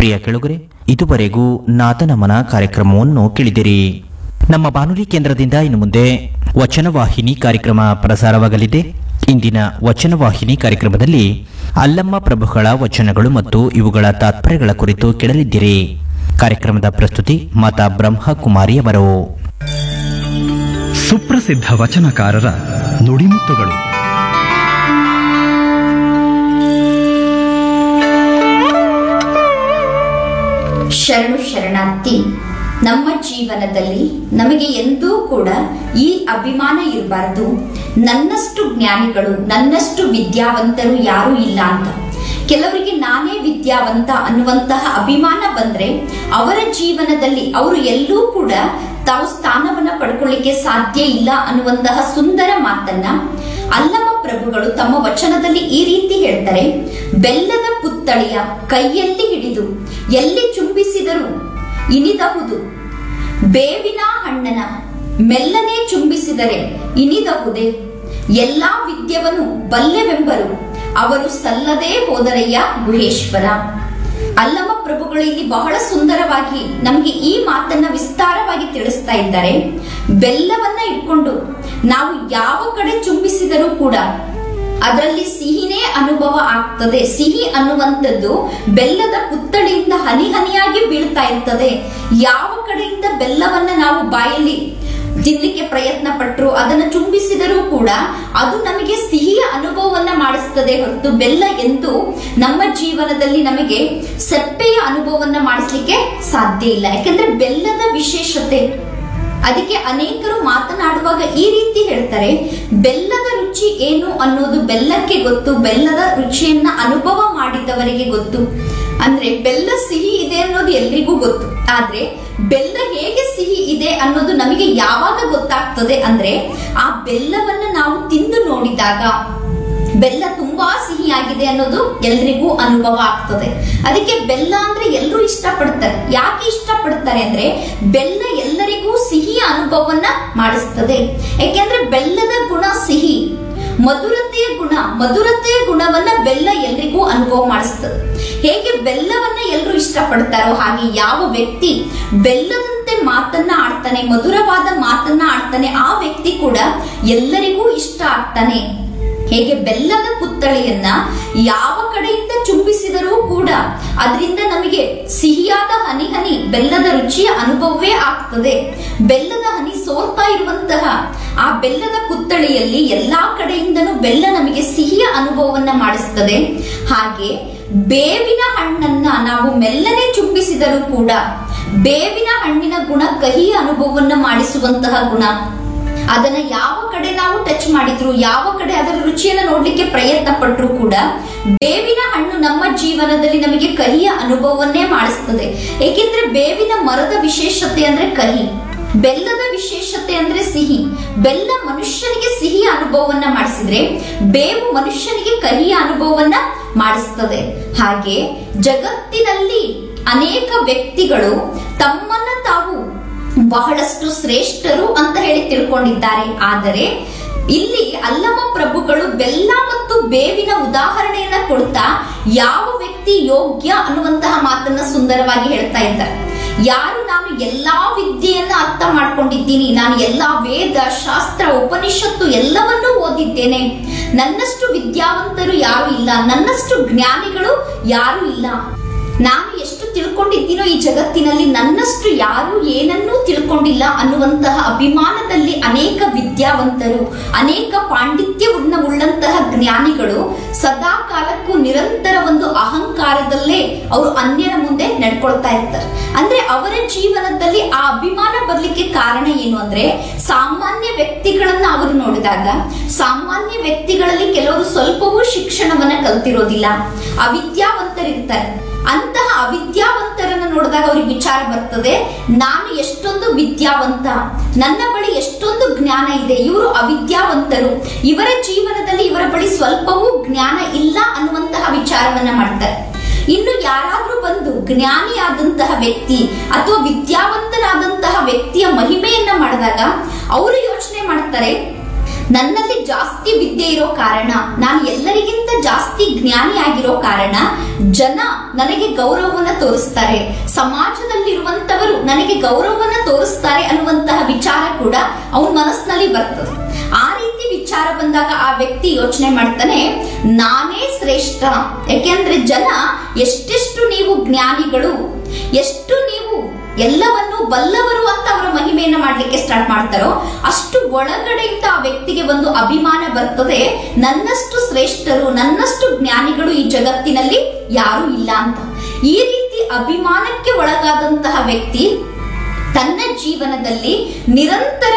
ಪ್ರಿಯ ಕೆಳುಗರೆ ಇದುವರೆಗೂ ನಾದನಮನ ಕಾರ್ಯಕ್ರಮವನ್ನು ಕೇಳಿದಿರಿ ನಮ್ಮ ಬಾನುಲಿ ಕೇಂದ್ರದಿಂದ ಇನ್ನು ಮುಂದೆ ವಚನವಾಹಿನಿ ಕಾರ್ಯಕ್ರಮ ಪ್ರಸಾರವಾಗಲಿದೆ ಇಂದಿನ ವಚನವಾಹಿನಿ ಕಾರ್ಯಕ್ರಮದಲ್ಲಿ ಅಲ್ಲಮ್ಮ ಪ್ರಭುಗಳ ವಚನಗಳು ಮತ್ತು ಇವುಗಳ ತಾತ್ಪರ್ಯಗಳ ಕುರಿತು ಕೇಳಲಿದ್ದೀರಿ ಕಾರ್ಯಕ್ರಮದ ಪ್ರಸ್ತುತಿ ಮಾತಾ ಬ್ರಹ್ಮಕುಮಾರಿ ಅವರು ಸುಪ್ರಸಿದ್ಧ ವಚನಕಾರರ ನುಡಿಮುತ್ತುಗಳು ಶರಣು ಶರಣಾರ್ಥಿ ನಮ್ಮ ಜೀವನದಲ್ಲಿ ನಮಗೆ ಎಂದೂ ಕೂಡ ಈ ಅಭಿಮಾನ ಇರಬಾರದು ನನ್ನಷ್ಟು ಜ್ಞಾನಿಗಳು ನನ್ನಷ್ಟು ವಿದ್ಯಾವಂತರು ಯಾರೂ ಇಲ್ಲ ಅಂತ ಕೆಲವರಿಗೆ ನಾನೇ ವಿದ್ಯಾವಂತ ಅನ್ನುವಂತಹ ಅಭಿಮಾನ ಬಂದ್ರೆ ಅವರ ಜೀವನದಲ್ಲಿ ಅವರು ಎಲ್ಲೂ ಕೂಡ ತಾವು ಸ್ಥಾನವನ್ನ ಪಡ್ಕೊಳ್ಳಿಕ್ಕೆ ಸಾಧ್ಯ ಇಲ್ಲ ಅನ್ನುವಂತಹ ಸುಂದರ ಮಾತನ್ನ ಅಲ್ಲಮ ಪ್ರಭುಗಳು ತಮ್ಮ ವಚನದಲ್ಲಿ ಈ ರೀತಿ ಹೇಳ್ತಾರೆ ಬೆಲ್ಲದ ಪುತ್ತಳಿಯ ಕೈಯಲ್ಲಿ ಹಿಡಿದು ಎಲ್ಲಿ ಚುಂಬಿಸಿದರೂ ಇನಿದಹುದು ಬೇವಿನ ಹಣ್ಣನ ಮೆಲ್ಲನೆ ಚುಂಬಿಸಿದರೆ ಇನಿದಹುದೇ ಎಲ್ಲಾ ವಿದ್ಯವನ್ನು ಬಲ್ಲೆವೆಂಬರು ಅವರು ಸಲ್ಲದೇ ಹೋದರಯ್ಯ ಗುಹೇಶ್ವರ ಅಲ್ಲಮ ಪ್ರಭುಗಳು ಇಲ್ಲಿ ಬಹಳ ಸುಂದರವಾಗಿ ನಮಗೆ ಈ ಮಾತನ್ನ ವಿಸ್ತಾರವಾಗಿ ತಿಳಿಸ್ತಾ ಇದ್ದಾರೆ ಬೆಲ್ಲವನ್ನ ಇಟ್ಕೊಂಡು ನಾವು ಯಾವ ಕಡೆ ಚುಂಬಿಸಿದರೂ ಕೂಡ ಅದರಲ್ಲಿ ಸಿಹಿನೇ ಅನುಭವ ಆಗ್ತದೆ ಸಿಹಿ ಅನ್ನುವಂಥದ್ದು ಬೆಲ್ಲದ ಪುತ್ತಳಿಯಿಂದ ಹನಿ ಹನಿಯಾಗಿ ಬೀಳ್ತಾ ಇರ್ತದೆ ಯಾವ ಕಡೆಯಿಂದ ಬೆಲ್ಲವನ್ನ ನಾವು ಬಾಯಲ್ಲಿ ತಿನ್ಲಿಕ್ಕೆ ಪ್ರಯತ್ನ ಪಟ್ಟರು ಅದನ್ನ ಚುಂಬಿಸಿದರೂ ಕೂಡ ಅದು ನಮಗೆ ಸಿಹಿಯ ಅನುಭವವನ್ನ ಮಾಡಿಸ್ತದೆ ಹೊರತು ಬೆಲ್ಲ ಎಂದು ನಮ್ಮ ಜೀವನದಲ್ಲಿ ನಮಗೆ ಸಪ್ಪೆಯ ಅನುಭವವನ್ನ ಮಾಡಿಸ್ಲಿಕ್ಕೆ ಸಾಧ್ಯ ಇಲ್ಲ ಯಾಕಂದ್ರೆ ಬೆಲ್ಲದ ವಿಶೇಷತೆ ಅದಕ್ಕೆ ಅನೇಕರು ಮಾತನಾಡುವಾಗ ಈ ರೀತಿ ಹೇಳ್ತಾರೆ ಬೆಲ್ಲದ ರುಚಿ ಏನು ಅನ್ನೋದು ಬೆಲ್ಲಕ್ಕೆ ಗೊತ್ತು ಬೆಲ್ಲದ ರುಚಿಯನ್ನ ಅನುಭವ ಮಾಡಿದವರಿಗೆ ಗೊತ್ತು ಅಂದ್ರೆ ಬೆಲ್ಲ ಸಿಹಿ ಇದೆ ಅನ್ನೋದು ಎಲ್ರಿಗೂ ಗೊತ್ತು ಆದ್ರೆ ಬೆಲ್ಲ ಹೇಗೆ ಸಿಹಿ ಇದೆ ಅನ್ನೋದು ನಮಗೆ ಯಾವಾಗ ಗೊತ್ತಾಗ್ತದೆ ಅಂದ್ರೆ ಆ ಬೆಲ್ಲವನ್ನ ನಾವು ತಿಂದು ನೋಡಿದಾಗ ಬೆಲ್ಲ ತುಂಬಾ ಸಿಹಿಯಾಗಿದೆ ಅನ್ನೋದು ಎಲ್ರಿಗೂ ಅನುಭವ ಆಗ್ತದೆ ಅದಕ್ಕೆ ಬೆಲ್ಲ ಅಂದ್ರೆ ಎಲ್ಲರೂ ಇಷ್ಟಪಡ್ತಾರೆ ಯಾಕೆ ಇಷ್ಟಪಡ್ತಾರೆ ಅಂದ್ರೆ ಬೆಲ್ಲ ಎಲ್ಲರಿಗೂ ಸಿಹಿಯ ಅನುಭವವನ್ನ ಮಾಡಿಸ್ತದೆ ಯಾಕೆಂದ್ರೆ ಬೆಲ್ಲದ ಗುಣ ಸಿಹಿ ಮಧುರತೆಯ ಗುಣ ಮಧುರತೆಯ ಗುಣವನ್ನ ಬೆಲ್ಲ ಎಲ್ರಿಗೂ ಅನುಭವ ಮಾಡಿಸ್ತದೆ ಹೇಗೆ ಬೆಲ್ಲವನ್ನ ಎಲ್ಲರೂ ಇಷ್ಟಪಡ್ತಾರೋ ಹಾಗೆ ಯಾವ ವ್ಯಕ್ತಿ ಬೆಲ್ಲದಂತೆ ಮಾತನ್ನ ಆಡ್ತಾನೆ ಮಧುರವಾದ ಮಾತನ್ನ ಆಡ್ತಾನೆ ಆ ವ್ಯಕ್ತಿ ಕೂಡ ಎಲ್ಲರಿಗೂ ಇಷ್ಟ ಆಗ್ತಾನೆ ಹೇಗೆ ಬೆಲ್ಲದ ಪುತ್ತಳಿಯನ್ನ ಯಾವ ಕಡೆಯಿಂದ ಚುಂಬಿಸಿದರೂ ಕೂಡ ಅದರಿಂದ ನಮಗೆ ಸಿಹಿಯಾದ ಹನಿ ಹನಿ ಬೆಲ್ಲದ ರುಚಿಯ ಅನುಭವವೇ ಆಗ್ತದೆ ಬೆಲ್ಲದ ಹನಿ ಸೋರ್ತಾ ಇರುವಂತಹ ಆ ಬೆಲ್ಲದ ಪುತ್ತಳಿಯಲ್ಲಿ ಎಲ್ಲಾ ಕಡೆಯಿಂದನೂ ಬೆಲ್ಲ ನಮಗೆ ಸಿಹಿಯ ಅನುಭವವನ್ನ ಮಾಡಿಸ್ತದೆ ಹಾಗೆ ಬೇವಿನ ಹಣ್ಣನ್ನ ನಾವು ಮೆಲ್ಲನೆ ಚುಂಬಿಸಿದರೂ ಕೂಡ ಬೇವಿನ ಹಣ್ಣಿನ ಗುಣ ಕಹಿಯ ಅನುಭವವನ್ನ ಮಾಡಿಸುವಂತಹ ಗುಣ ಅದನ್ನ ಯಾವ ಕಡೆ ನಾವು ಟಚ್ ಮಾಡಿದ್ರು ಯಾವ ಕಡೆ ಅದರ ರುಚಿಯನ್ನ ನೋಡ್ಲಿಕ್ಕೆ ಪ್ರಯತ್ನ ಪಟ್ಟರು ಕೂಡ ಬೇವಿನ ಹಣ್ಣು ನಮ್ಮ ಜೀವನದಲ್ಲಿ ನಮಗೆ ಕಹಿಯ ಅನುಭವವನ್ನೇ ಮಾಡಿಸ್ತದೆ ಏಕೆಂದ್ರೆ ಬೇವಿನ ಮರದ ವಿಶೇಷತೆ ಅಂದ್ರೆ ಕಹಿ ಬೆಲ್ಲದ ವಿಶೇಷತೆ ಅಂದ್ರೆ ಸಿಹಿ ಬೆಲ್ಲ ಮನುಷ್ಯನಿಗೆ ಸಿಹಿಯ ಅನುಭವವನ್ನ ಮಾಡಿಸಿದ್ರೆ ಬೇವು ಮನುಷ್ಯನಿಗೆ ಕಹಿಯ ಅನುಭವವನ್ನ ಮಾಡಿಸ್ತದೆ ಹಾಗೆ ಜಗತ್ತಿನಲ್ಲಿ ಅನೇಕ ವ್ಯಕ್ತಿಗಳು ತಮ್ಮನ್ನ ತಾವು ಬಹಳಷ್ಟು ಶ್ರೇಷ್ಠರು ಅಂತ ಹೇಳಿ ತಿಳ್ಕೊಂಡಿದ್ದಾರೆ ಆದರೆ ಇಲ್ಲಿ ಅಲ್ಲಮ ಪ್ರಭುಗಳು ಬೆಲ್ಲ ಮತ್ತು ಬೇವಿನ ಉದಾಹರಣೆಯನ್ನ ಕೊಡ್ತಾ ಯಾವ ವ್ಯಕ್ತಿ ಯೋಗ್ಯ ಅನ್ನುವಂತಹ ಮಾತನ್ನ ಸುಂದರವಾಗಿ ಹೇಳ್ತಾ ಇದ್ದಾರೆ ಯಾರು ನಾನು ಎಲ್ಲಾ ವಿದ್ಯೆಯನ್ನ ಅರ್ಥ ಮಾಡ್ಕೊಂಡಿದ್ದೀನಿ ನಾನು ಎಲ್ಲಾ ವೇದ ಶಾಸ್ತ್ರ ಉಪನಿಷತ್ತು ಎಲ್ಲವನ್ನೂ ಓದಿದ್ದೇನೆ ನನ್ನಷ್ಟು ವಿದ್ಯಾವಂತರು ಯಾರು ಇಲ್ಲ ನನ್ನಷ್ಟು ಜ್ಞಾನಿಗಳು ಯಾರು ಇಲ್ಲ ನಾನು ಎಷ್ಟು ತಿಳ್ಕೊಂಡಿದ್ದೀನೋ ಈ ಜಗತ್ತಿನಲ್ಲಿ ನನ್ನಷ್ಟು ಯಾರು ಏನನ್ನೂ ತಿಳ್ಕೊಂಡಿಲ್ಲ ಅನ್ನುವಂತಹ ಅಭಿಮಾನದಲ್ಲಿ ಅನೇಕ ವಿದ್ಯಾವಂತರು ಅನೇಕ ಪಾಂಡಿತ್ಯವನ್ನ ಉಳ್ಳಂತಹ ಜ್ಞಾನಿಗಳು ಸದಾ ಕಾಲಕ್ಕೂ ನಿರಂತರ ಒಂದು ಅಹಂಕಾರದಲ್ಲೇ ಅವರು ಅನ್ಯರ ಮುಂದೆ ನಡ್ಕೊಳ್ತಾ ಇರ್ತಾರೆ ಅಂದ್ರೆ ಅವರ ಜೀವನದಲ್ಲಿ ಆ ಅಭಿಮಾನ ಬರ್ಲಿಕ್ಕೆ ಕಾರಣ ಏನು ಅಂದ್ರೆ ಸಾಮಾನ್ಯ ವ್ಯಕ್ತಿಗಳನ್ನ ಅವರು ನೋಡಿದಾಗ ಸಾಮಾನ್ಯ ವ್ಯಕ್ತಿಗಳಲ್ಲಿ ಕೆಲವರು ಸ್ವಲ್ಪವೂ ಶಿಕ್ಷಣವನ್ನ ಕಲ್ತಿರೋದಿಲ್ಲ ಅವಿದ್ಯಾವಂತರಿರ್ತಾರೆ ಅಂತಹ ಅವಿದ್ಯಾವಂತರನ್ನ ನೋಡಿದಾಗ ಅವ್ರಿಗೆ ವಿಚಾರ ಬರ್ತದೆ ನಾನು ಎಷ್ಟೊಂದು ವಿದ್ಯಾವಂತ ನನ್ನ ಬಳಿ ಎಷ್ಟೊಂದು ಜ್ಞಾನ ಇದೆ ಇವರು ಅವಿದ್ಯಾವಂತರು ಇವರ ಜೀವನದಲ್ಲಿ ಇವರ ಬಳಿ ಸ್ವಲ್ಪವೂ ಜ್ಞಾನ ಇಲ್ಲ ಅನ್ನುವಂತಹ ವಿಚಾರವನ್ನ ಮಾಡ್ತಾರೆ ಇನ್ನು ಯಾರಾದ್ರೂ ಬಂದು ಜ್ಞಾನಿಯಾದಂತಹ ವ್ಯಕ್ತಿ ಅಥವಾ ವಿದ್ಯಾವಂತನಾದಂತಹ ವ್ಯಕ್ತಿಯ ಮಹಿಮೆಯನ್ನ ಮಾಡಿದಾಗ ಅವರು ಯೋಚನೆ ಮಾಡ್ತಾರೆ ನನ್ನಲ್ಲಿ ಜಾಸ್ತಿ ವಿದ್ಯೆ ಇರೋ ಕಾರಣ ನಾನು ಎಲ್ಲರಿಗಿಂತ ಜಾಸ್ತಿ ಜ್ಞಾನಿಯಾಗಿರೋ ಕಾರಣ ಜನ ನನಗೆ ಗೌರವವನ್ನ ತೋರಿಸ್ತಾರೆ ಸಮಾಜದಲ್ಲಿರುವಂತವರು ನನಗೆ ಗೌರವವನ್ನ ತೋರಿಸ್ತಾರೆ ಅನ್ನುವಂತಹ ವಿಚಾರ ಕೂಡ ಅವನ ಮನಸ್ಸಿನಲ್ಲಿ ಬರ್ತದೆ ಆ ರೀತಿ ವಿಚಾರ ಬಂದಾಗ ಆ ವ್ಯಕ್ತಿ ಯೋಚನೆ ಮಾಡ್ತಾನೆ ನಾನೇ ಶ್ರೇಷ್ಠ ಯಾಕೆಂದ್ರೆ ಜನ ಎಷ್ಟೆಷ್ಟು ನೀವು ಜ್ಞಾನಿಗಳು ಎಷ್ಟು ನೀವು ಎಲ್ಲವನ್ನು ಬಲ್ಲವರು ಅಂತ ಅವರ ಮಹಿಮೆಯನ್ನ ಮಾಡ್ಲಿಕ್ಕೆ ಸ್ಟಾರ್ಟ್ ಮಾಡ್ತಾರೋ ಅಷ್ಟು ಒಳಗಡೆಯಿಂದ ಆ ವ್ಯಕ್ತಿಗೆ ಒಂದು ಅಭಿಮಾನ ಬರ್ತದೆ ನನ್ನಷ್ಟು ಶ್ರೇಷ್ಠರು ನನ್ನಷ್ಟು ಜ್ಞಾನಿಗಳು ಈ ಜಗತ್ತಿನಲ್ಲಿ ಯಾರು ಇಲ್ಲ ಅಂತ ಈ ರೀತಿ ಅಭಿಮಾನಕ್ಕೆ ಒಳಗಾದಂತಹ ವ್ಯಕ್ತಿ ತನ್ನ ಜೀವನದಲ್ಲಿ ನಿರಂತರ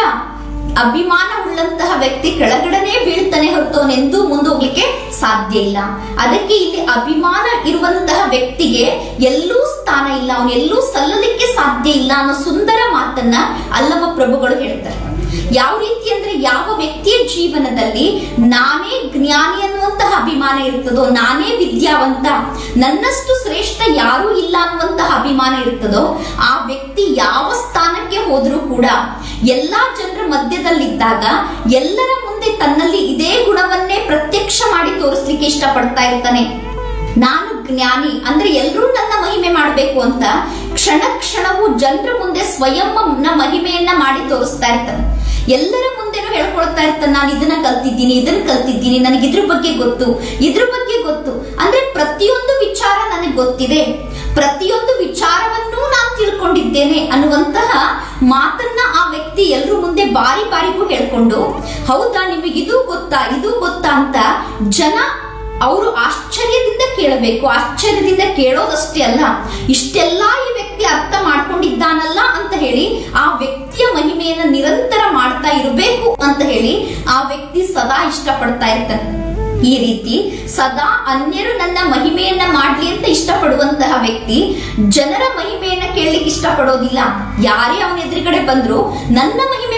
ಅಭಿಮಾನ ಉಳ್ಳಂತಹ ವ್ಯಕ್ತಿ ಕೆಳಗಡೆನೆ ಬೀಳ್ತಾನೆ ಹೊರತು ಅವನೆಂದೂ ಮುಂದೋಗ್ಲಿಕ್ಕೆ ಸಾಧ್ಯ ಇಲ್ಲ ಅದಕ್ಕೆ ಇಲ್ಲಿ ಅಭಿಮಾನ ಇರುವಂತಹ ವ್ಯಕ್ತಿಗೆ ಎಲ್ಲೂ ಸ್ಥಾನ ಇಲ್ಲ ಅವನು ಎಲ್ಲೂ ಸಲ್ಲಲಿಕ್ಕೆ ಸಾಧ್ಯ ಇಲ್ಲ ಅನ್ನೋ ಸುಂದರ ಮಾತನ್ನ ಅಲ್ಲಮ ಪ್ರಭುಗಳು ಹೇಳ್ತಾರೆ ಯಾವ ರೀತಿ ಅಂದ್ರೆ ಯಾವ ವ್ಯಕ್ತಿಯ ಜೀವನದಲ್ಲಿ ನಾನೇ ಜ್ಞಾನಿ ಅನ್ನುವಂತಹ ಅಭಿಮಾನ ಇರ್ತದೋ ನಾನೇ ವಿದ್ಯಾವಂತ ನನ್ನಷ್ಟು ಶ್ರೇಷ್ಠ ಯಾರೂ ಇಲ್ಲ ಅನ್ನುವಂತಹ ಅಭಿಮಾನ ಇರ್ತದೋ ಆ ವ್ಯಕ್ತಿ ಯಾವ ಸ್ಥಾನಕ್ಕೆ ಹೋದ್ರೂ ಕೂಡ ಎಲ್ಲಾ ಜನರ ಮಧ್ಯದಲ್ಲಿದ್ದಾಗ ಎಲ್ಲರ ಮುಂದೆ ತನ್ನಲ್ಲಿ ಇದೇ ಗುಣವನ್ನೇ ಪ್ರತ್ಯಕ್ಷ ಮಾಡಿ ತೋರಿಸ್ಲಿಕ್ಕೆ ಇಷ್ಟಪಡ್ತಾ ಇರ್ತಾನೆ ನಾನು ಜ್ಞಾನಿ ಅಂದ್ರೆ ಎಲ್ಲರೂ ನನ್ನ ಮಹಿಮೆ ಮಾಡಬೇಕು ಅಂತ ಕ್ಷಣ ಕ್ಷಣವೂ ಜನರ ಮುಂದೆ ಸ್ವಯಂ ಮಹಿಮೆಯನ್ನ ಮಾಡಿ ತೋರಿಸ್ತಾ ಇರ್ತಾನೆ ಎಲ್ಲರ ಮುಂದೆನೂ ಹೇಳ್ಕೊಳ್ತಾ ಇರ್ತಾನೆ ನಾನು ಇದನ್ನ ಕಲ್ತಿದ್ದೀನಿ ಇದನ್ನ ಕಲ್ತಿದ್ದೀನಿ ನನಗೆ ಇದ್ರ ಬಗ್ಗೆ ಗೊತ್ತು ಇದ್ರ ಬಗ್ಗೆ ಗೊತ್ತು ಅಂದ್ರೆ ಪ್ರತಿಯೊಂದು ವಿಚಾರ ನನಗೆ ಗೊತ್ತಿದೆ ಪ್ರತಿಯೊಂದು ವಿಚಾರವನ್ನೂ ನಾನು ತಿಳ್ಕೊಂಡಿದ್ದೇನೆ ಅನ್ನುವಂತಹ ಮಾತನ್ನ ಆ ವ್ಯಕ್ತಿ ಎಲ್ರ ಮುಂದೆ ಬಾರಿ ಬಾರಿಗೂ ಹೇಳ್ಕೊಂಡು ಹೌದಾ ನಿಮಗೆ ಇದು ಗೊತ್ತಾ ಇದು ಗೊತ್ತಾ ಅಂತ ಜನ ಅವರು ಆಶ್ಚರ್ಯದಿಂದ ಕೇಳಬೇಕು ಆಶ್ಚರ್ಯದಿಂದ ಕೇಳೋದಷ್ಟೇ ಅಲ್ಲ ಇಷ್ಟೆಲ್ಲ ಈ ವ್ಯಕ್ತಿ ಅರ್ಥ ಮಾಡ್ಕೊಂಡಿದ್ದಾನಲ್ಲ ಅಂತ ಹೇಳಿ ಆ ವ್ಯಕ್ತಿಯ ಮಹಿಮೆಯನ್ನ ನಿರಂತರ ಮಾಡ್ತಾ ಇರಬೇಕು ಅಂತ ಹೇಳಿ ಆ ವ್ಯಕ್ತಿ ಸದಾ ಇಷ್ಟಪಡ್ತಾ ಇರ್ತಾನೆ ಈ ರೀತಿ ಸದಾ ಅನ್ಯರು ನನ್ನ ಮಹಿಮೆಯನ್ನ ಮಾಡ್ಲಿ ಅಂತ ಇಷ್ಟಪಡುವಂತಹ ವ್ಯಕ್ತಿ ಜನರ ಮಹಿಮೆಯನ್ನ ಕೇಳಲಿಕ್ಕೆ ಇಷ್ಟಪಡೋದಿಲ್ಲ ಯಾರೇ ಅವನ ಎದುರುಗಡೆ ಬಂದ್ರು ನನ್ನ ಮಹಿಮೆ